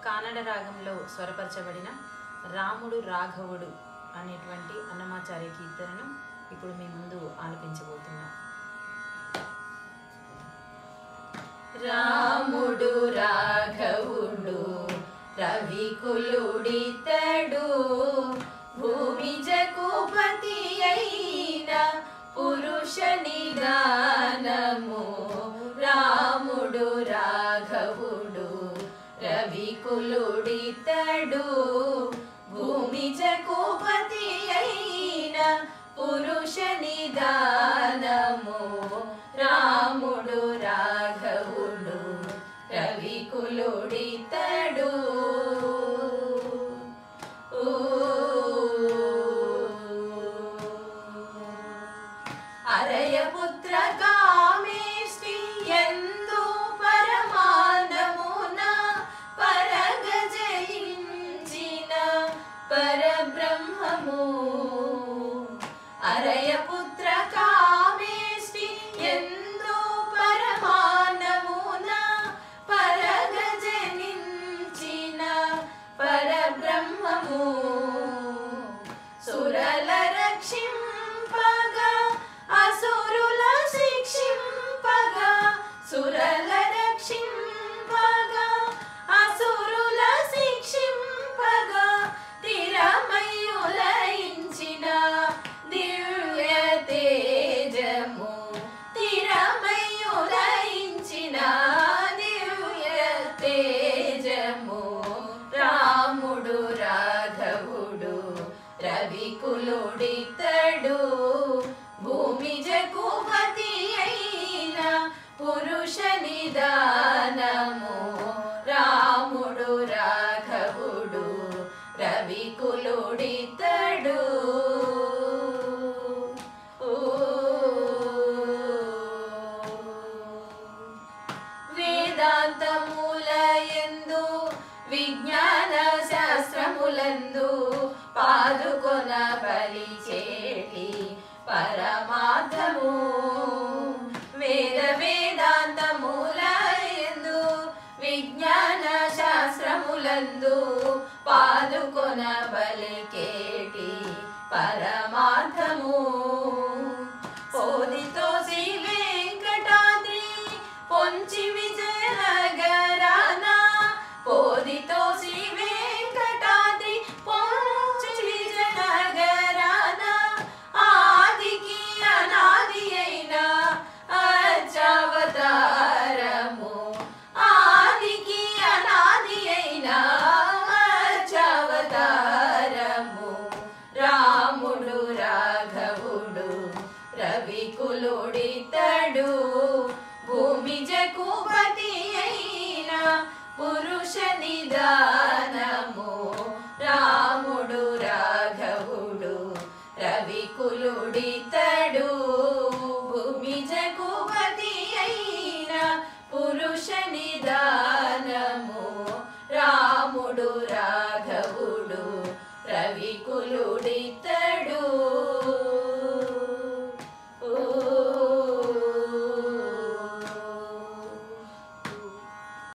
కానడ రాగంలో స్వరపరచబడిన రాముడు రాఘవుడు అనేటువంటి అన్నమాచార్య కీర్తనను ఇప్పుడు మీ ముందు ఆలపించబోతున్నాం రాముడు రాఘవుడు రవికులుడితడు భూమి జకుపతి అయిన పురుష నిదానము రాముడు రాఘవుడు రవికులుడితడు భూమి జకుపతి అయిన పురుష నిదానము రాముడు రాఘవుడు రవికులుడితడు ఊ. అరయపుత్ర కామేష్టి ఎందు పరమానమున పరగ జయించిన పరబ్రహ్మము అరయపుత్ర కామేష్టి ఎందు పరమానమున పరగ జనించిన పరబ్రహ్మము సురల రక్షింపగా అసురుల శిక్షింపగా సురల రక్షింపగా అసురుల శిక్షింపగా తిరమయులయించిన దివ్య తేజము తిరమయులయించిన దివ్య తేజము రాముడు రాఘవుడు రవికులుడితడు భూమి జకుపతి అయిన పురుష నిదానము రాముడు రాఘవుడు రవికులుడితడు ఊ. వేదాంతముల ఎందు విజ్ఞాన శాస్త్రములందు పాదుకొన బలిచేటి పరమార్థము వేద వేదాంతముల ఎందు విజ్ఞాన శాస్త్రములందు పాదుకొన బలికేటి పరమార్థము ఓదితో శ్రీ వెంకటాద్రి పొంచి విజయనగరాన పోదితో శ్రీ వెంకటాద్రి పొంచి విజయనగరాన ఆదికి అనాది అయిన అర్చావతారము ఆదికి అనాది అయిన అర్చావతారము రాముడు రాఘవుడు రవికులుడితడు భూమి జకుపతి అయిన పురుష నిదానము రాముడు రాఘవుడు రవికులుడితడు